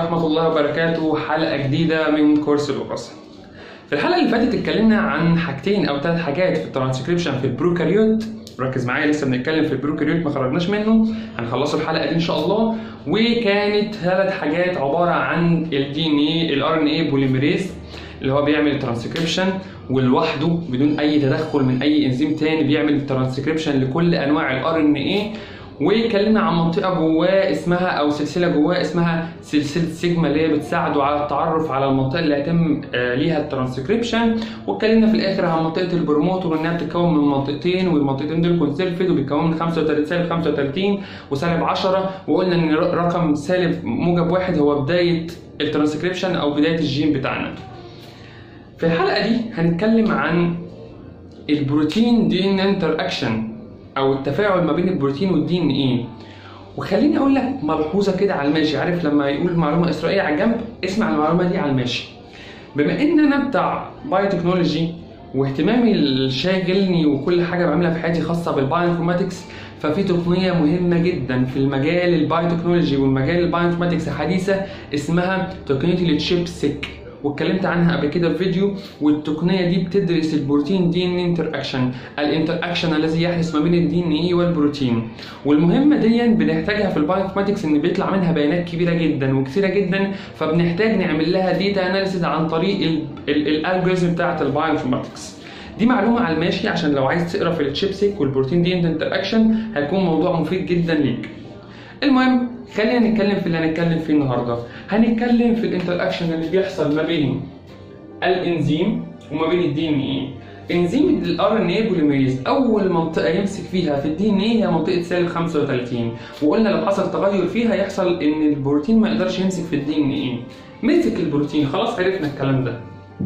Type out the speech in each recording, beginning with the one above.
ورحمة الله وبركاته حلقة جديدة من كورس الوراثة. في الحلقة اللي فاتت اتكلمنا عن حاجتين أو ثلاث حاجات في الترانسكريبشن في البروكاريوت ركز معايا لسه بنتكلم في البروكاريوت ما خرجناش منه هنخلصوا الحلقة دي إن شاء الله وكانت ثلاث حاجات عبارة عن الدي ان اي الار ان اي بوليميريز اللي هو بيعمل ترانسكريبشن ولوحده بدون اي تدخل من اي انزيم تاني بيعمل ترانسكريبشن لكل انواع الار ان اي واتكلمنا عن منطقه جواه اسمها او سلسله جواه اسمها سلسله سيجما اللي هي بتساعده على التعرف على المنطقه اللي هيتم آه، ليها الترانسكريبشن واتكلمنا في الاخر عن منطقه البروموتور انها بتتكون من منطقتين والمنطقتين دول كونسيرفد وبيتكونوا من 35 سالب 35 وسالب 10 وقلنا ان ر- رقم سالب موجب واحد هو بدايه الترانسكريبشن او بدايه الجين بتاعنا. في الحلقه دي هنتكلم عن البروتين دي ان انتر اكشن او التفاعل ما بين البروتين والدي ان ايه وخليني اقول لك ملحوظه كده على الماشي عارف لما يقول معلومه اسرائيليه على الجنب اسمع المعلومه دي على الماشي بما ان انا بتاع بايو تكنولوجي واهتمامي اللي شاغلني وكل حاجه بعملها في حياتي خاصه بالبايوانفورماتكس ففي تقنيه مهمه جدا في المجال البايو تكنولوجي والمجال البايوانفورماتكس الحديثه اسمها تقنيه التشيب سيك واتكلمت عنها قبل كده في فيديو والتقنيه دي بتدرس البروتين دي ان انتر اكشن الانتر اكشن الذي يحدث ما بين الدي ان اي والبروتين والمهمه دي بنحتاجها في البايوانفورماتكس ان بيطلع منها بيانات كبيره جدا وكثيره جدا فبنحتاج نعمل لها ديتا اناليسيز عن طريق الالجوريزم بتاعه البايوانفورماتكس دي معلومه على الماشي عشان لو عايز تقرا في الشيبسيك والبروتين دي انتر اكشن هيكون موضوع مفيد جدا ليك المهم خلينا نتكلم في اللي هنتكلم فيه النهارده هنتكلم في الانتر اكشن اللي بيحصل ما بين الانزيم وما بين الدي ان اي انزيم الار ان اي بوليميريز اول منطقه يمسك فيها في الدي ان اي هي منطقه سالب 35 وقلنا لو حصل تغير فيها يحصل ان البروتين ما يقدرش يمسك في الدي ان اي مسك البروتين خلاص عرفنا الكلام ده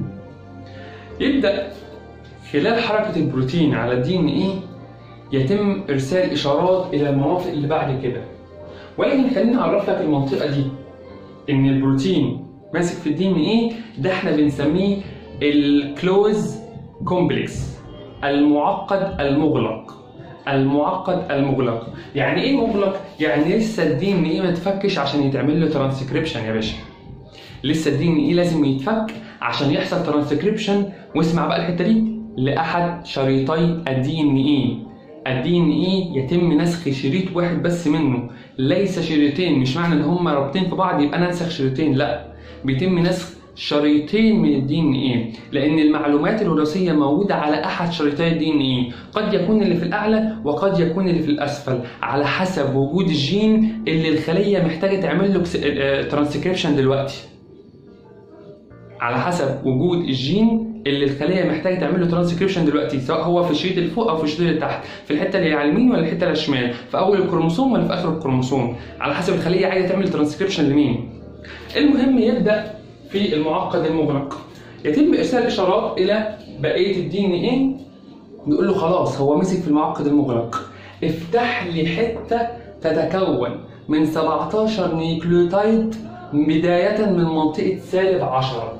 يبدا خلال حركه البروتين على الدي ان اي يتم ارسال اشارات الى المناطق اللي بعد كده ولكن خليني اعرف لك المنطقه دي ان البروتين ماسك في الدي ان ايه ده احنا بنسميه الكلوز كومبلكس المعقد المغلق المعقد المغلق يعني ايه مغلق يعني لسه الدي ان ايه ما اتفكش عشان يتعمل له ترانسكريبشن يا باشا لسه الدي ان ايه لازم يتفك عشان يحصل ترانسكريبشن واسمع بقى الحته دي لاحد شريطي الدي ان ايه الدي ان ايه يتم نسخ شريط واحد بس منه ليس شريطين مش معنى ان هم رابطين في بعض يبقى ننسخ شريطين لا بيتم نسخ شريطين من الدي ان ايه لان المعلومات الوراثيه موجوده على احد شريطي الدي ان ايه قد يكون اللي في الاعلى وقد يكون اللي في الاسفل على حسب وجود الجين اللي الخليه محتاجه تعمل له ترانسكريبشن دلوقتي على حسب وجود الجين اللي الخليه محتاجه تعمل له ترانسكريبشن دلوقتي سواء هو في الشريط اللي فوق او في الشريط اللي تحت في الحته اللي على اليمين ولا الحته اللي على الشمال في اول الكروموسوم ولا في اخر الكروموسوم على حسب الخليه عايزه تعمل ترانسكريبشن لمين المهم يبدا في المعقد المغلق يتم ارسال اشارات الى بقيه الدي ان ايه نقول له خلاص هو مسك في المعقد المغلق افتح لي حته تتكون من 17 نيوكليوتايد بدايه من منطقه سالب 10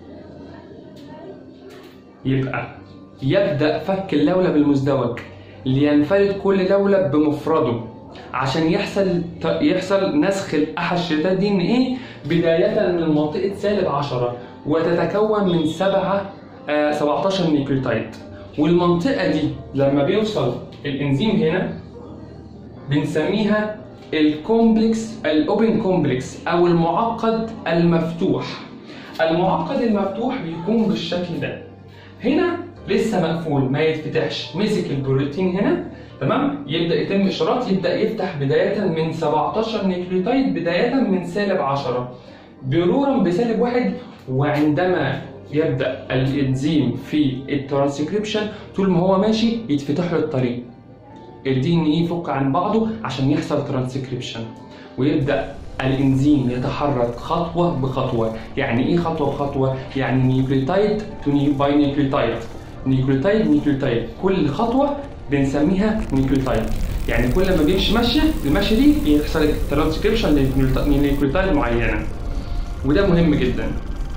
يبقى يبدأ فك اللولب المزدوج لينفرد كل لولب بمفرده عشان يحصل يحصل نسخ احد الشريطات دي ان ايه بداية من منطقة سالب 10 وتتكون من سبعة آه 17 نيوكليوتايد والمنطقة دي لما بيوصل الانزيم هنا بنسميها الكومبلكس الاوبن كومبلكس او المعقد المفتوح المعقد المفتوح بيكون بالشكل ده هنا لسه مقفول ما يتفتحش مسك البروتين هنا تمام يبدا يتم اشارات يبدا يفتح بدايه من 17 نيوكليوتايد بدايه من سالب 10 مرورا بسالب واحد وعندما يبدا الانزيم في الترانسكريبشن طول ما هو ماشي يتفتح له الطريق الدي ان اي يفك عن بعضه عشان يحصل ترانسكريبشن ويبدا الانزيم يتحرك خطوه بخطوه يعني ايه خطوه بخطوه يعني نيوكليوتايد تو باي نيوكليوتايد نيوكليوتايد نيوكليوتايد كل خطوه بنسميها نيوكليوتايد يعني كل ما بيمشي ماشيه المشيه دي يحصل ترانسكريبشن لنيوكليوتايد معينه وده مهم جدا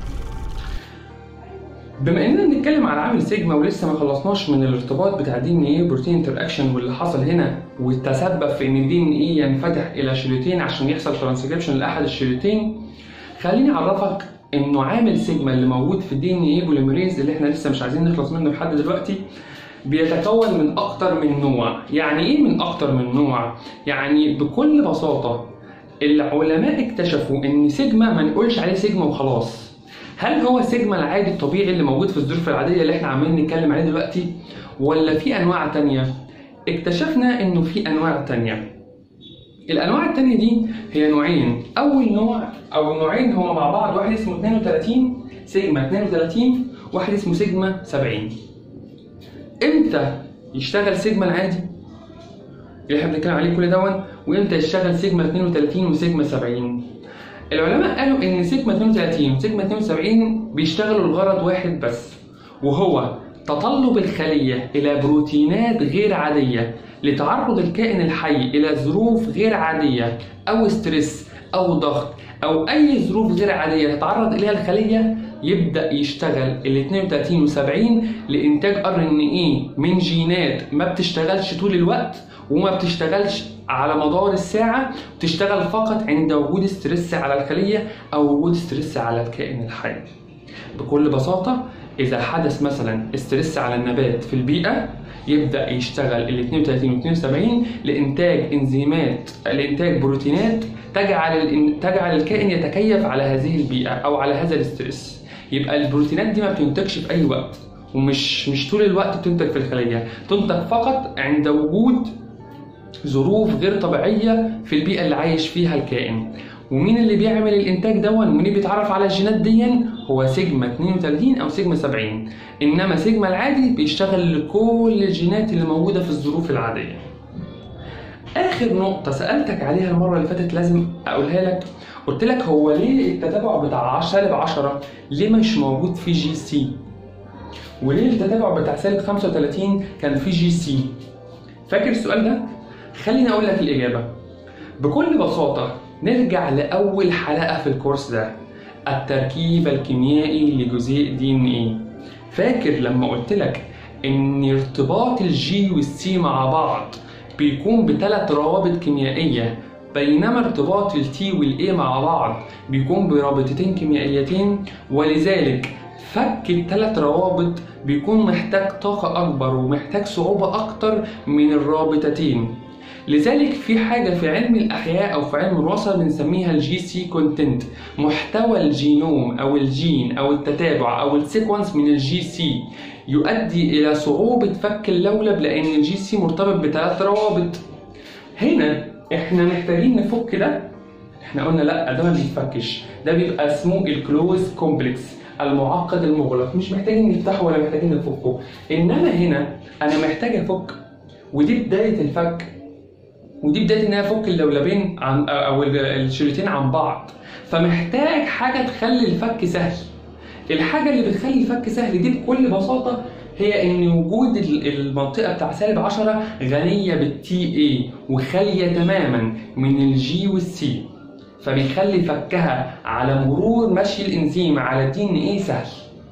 بما اننا بنتكلم على عامل سيجما ولسه ما خلصناش من الارتباط بتاع دي ان ايه بروتين انتر اكشن واللي حصل هنا وتسبب في ان الدي ان ايه ينفتح الى شريطين عشان يحصل ترانسكريبشن لاحد الشريطين خليني اعرفك انه عامل سيجما اللي موجود في الدي ان اي بوليمريز اللي احنا لسه مش عايزين نخلص منه لحد دلوقتي بيتكون من اكتر من نوع يعني ايه من اكتر من نوع يعني بكل بساطه العلماء اكتشفوا ان سيجما ما نقولش عليه سيجما وخلاص هل هو سيجما العادي الطبيعي اللي موجود في الظروف العاديه اللي احنا عمالين نتكلم عليه دلوقتي ولا في انواع تانية اكتشفنا انه في انواع تانية الانواع التانية دي هي نوعين اول نوع او نوعين هما مع بعض واحد اسمه 32 سيجما 32 واحد اسمه سيجما 70 امتى يشتغل سيجما العادي اللي احنا بنتكلم عليه كل دون وامتى يشتغل سيجما 32 وسيجما 70 العلماء قالوا ان سيجما 32 وسيجما 72 بيشتغلوا لغرض واحد بس وهو تطلب الخلية إلى بروتينات غير عادية لتعرض الكائن الحي إلى ظروف غير عادية أو ستريس أو ضغط أو أي ظروف غير عادية تتعرض إليها الخلية يبدأ يشتغل ال 32 و 70 لإنتاج ار ان اي من جينات ما بتشتغلش طول الوقت وما بتشتغلش على مدار الساعة بتشتغل فقط عند وجود ستريس على الخلية أو وجود ستريس على الكائن الحي بكل بساطة إذا حدث مثلا استرس على النبات في البيئة يبدأ يشتغل ال 32 و 72 لإنتاج إنزيمات لإنتاج بروتينات تجعل تجعل الكائن يتكيف على هذه البيئة أو على هذا الاسترس يبقى البروتينات دي ما بتنتجش في أي وقت ومش مش طول الوقت بتنتج في الخلية تنتج فقط عند وجود ظروف غير طبيعية في البيئة اللي عايش فيها الكائن ومين اللي بيعمل الانتاج دون ومين اللي بيتعرف على الجينات دي هو سيجما 32 او سيجما 70 انما سيجما العادي بيشتغل لكل الجينات اللي موجوده في الظروف العاديه اخر نقطه سالتك عليها المره اللي فاتت لازم اقولها لك قلت لك هو ليه التتابع بتاع سالب 10 ليه مش موجود في جي سي وليه التتابع بتاع سالب 35 كان في جي سي فاكر السؤال ده خليني اقول لك الاجابه بكل بساطه نرجع لأول حلقة في الكورس ده التركيب الكيميائي لجزيء دي ان ايه فاكر لما قلت لك ان ارتباط الجي والسي مع بعض بيكون بثلاث روابط كيميائية بينما ارتباط التي والاي مع بعض بيكون برابطتين كيميائيتين ولذلك فك الثلاث روابط بيكون محتاج طاقة أكبر ومحتاج صعوبة أكتر من الرابطتين لذلك في حاجة في علم الأحياء أو في علم الوراثة بنسميها الجي سي كونتنت محتوى الجينوم أو الجين أو التتابع أو السيكونس من الجي سي يؤدي إلى صعوبة فك اللولب لأن الجي سي مرتبط بثلاث روابط هنا إحنا محتاجين نفك ده إحنا قلنا لا ده ما بيتفكش ده بيبقى اسمه الكلوز كومبلكس المعقد المغلق مش محتاجين نفتحه ولا محتاجين نفكه انما هنا انا محتاج افك ودي بدايه الفك ودي بدايه ان انا افك اللولبين عن او الشريطين عن بعض فمحتاج حاجه تخلي الفك سهل الحاجه اللي بتخلي الفك سهل دي بكل بساطه هي ان وجود المنطقه بتاع سالب 10 غنيه بالتي اي وخاليه تماما من الجي والسي فبيخلي فكها على مرور مشي الانزيم على الدي ان ايه سهل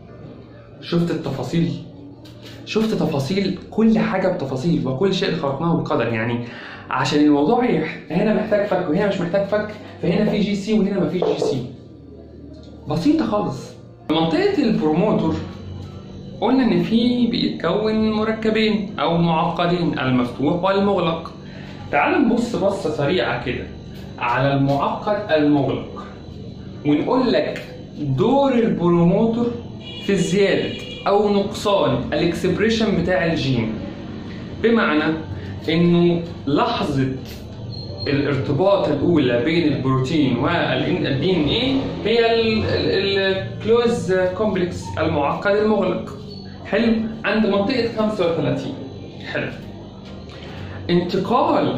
شفت التفاصيل شفت تفاصيل كل حاجه بتفاصيل وكل شيء خلقناه بقدر يعني عشان الموضوع هنا محتاج فك وهنا مش محتاج فك فهنا في جي سي وهنا مفيش جي سي بسيطه خالص منطقه البروموتور قلنا ان في بيتكون مركبين او معقدين المفتوح والمغلق تعال نبص بصه سريعه كده على المعقد المغلق ونقول لك دور البروموتور في زياده او نقصان الاكسبريشن بتاع الجين بمعنى انه لحظه الارتباط الاولى بين البروتين والدي ان ايه هي الكلوز كومبلكس المعقد المغلق حلو عند منطقه 35 حلو انتقال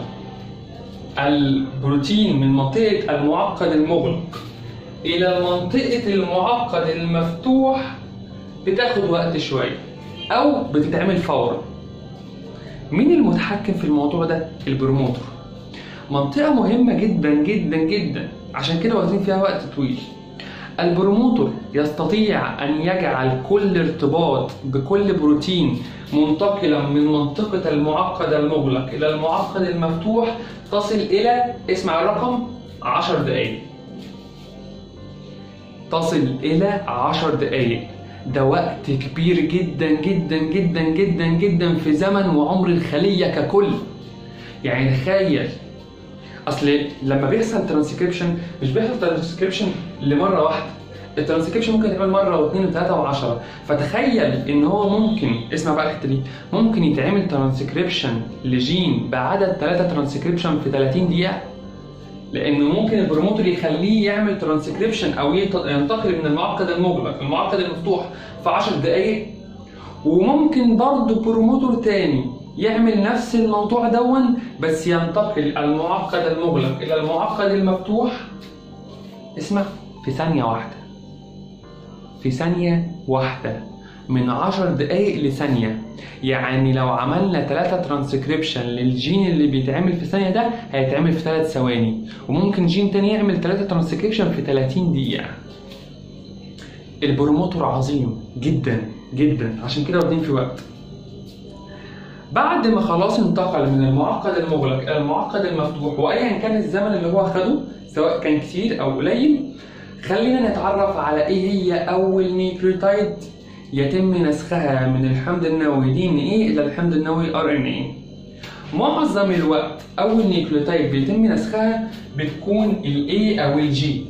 البروتين من منطقه المعقد المغلق الى منطقه المعقد المفتوح بتاخد وقت شويه او بتتعمل فورا مين المتحكم في الموضوع ده البروموتور منطقة مهمة جدا جدا جدا عشان كده واخدين فيها وقت طويل البروموتور يستطيع أن يجعل كل ارتباط بكل بروتين منتقلا من منطقة المعقد المغلق إلى المعقد المفتوح تصل إلى اسمع الرقم 10 دقايق تصل الى 10 دقائق ده وقت كبير جدا جدا جدا جدا جدا في زمن وعمر الخليه ككل يعني تخيل اصل لما بيحصل ترانسكريبشن مش بيحصل ترانسكريبشن لمره واحده الترانسكريبشن ممكن يتعمل مره واثنين وثلاثه وعشرة فتخيل ان هو ممكن اسمع بقى الحته دي ممكن يتعمل ترانسكريبشن لجين بعدد ثلاثه ترانسكريبشن في 30 دقيقه لانه ممكن البروموتر يخليه يعمل ترانسكريبشن او يط- ينتقل من المعقد المغلق للمعقد المفتوح في 10 دقائق وممكن برضه بروموتور تاني يعمل نفس الموضوع دون بس ينتقل المعقد المغلق الى المعقد المفتوح اسمع في ثانية واحدة في ثانية واحدة من عشر دقايق لثانية يعني لو عملنا ثلاثة ترانسكريبشن للجين اللي بيتعمل في ثانية ده هيتعمل في ثلاث ثواني وممكن جين تاني يعمل ثلاثة ترانسكريبشن في 30 دقيقة البروموتور عظيم جدا جدا عشان كده واخدين في وقت بعد ما خلاص انتقل من المعقد المغلق الى المعقد المفتوح وايا كان الزمن اللي هو خده سواء كان كتير او قليل خلينا نتعرف على ايه هي اول نيوكليوتايد يتم نسخها من الحمض النووي دي ان ايه الى الحمض النووي ار ان ايه معظم الوقت اول نيوكليوتايد بيتم نسخها بتكون الاي او الجي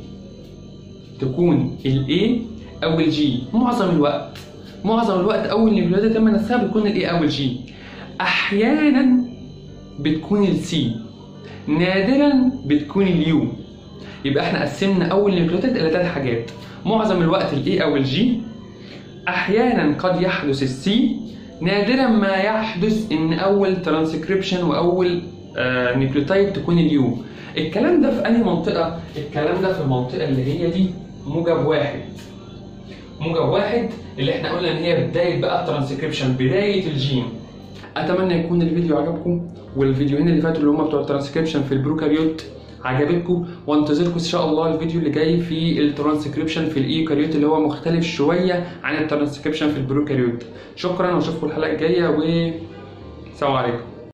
تكون الاي او الجي معظم الوقت معظم الوقت اول نيوكليوتايد يتم نسخها بتكون الاي او الجي احيانا بتكون السي نادرا بتكون اليو يبقى احنا قسمنا اول نيوكليوتيد الى ثلاث حاجات معظم الوقت الاي او الجي احيانا قد يحدث السي نادرا ما يحدث ان اول ترانسكريبشن واول آه نيوكليوتايد تكون اليو الكلام ده في انهي منطقه الكلام ده في المنطقه اللي هي دي موجب واحد موجب واحد اللي احنا قلنا ان هي بدايه بقى الترانسكريبشن بدايه الجين اتمنى يكون الفيديو عجبكم والفيديوهين اللي فاتوا اللي هم بتوع الترانسكريبشن في البروكاريوت عجبتكم وانتظركم ان شاء الله الفيديو اللي جاي في الترانسكريبشن في الايوكاريوت اللي هو مختلف شويه عن الترانسكريبشن في البروكاريوت شكرا واشوفكم الحلقه الجايه والسلام عليكم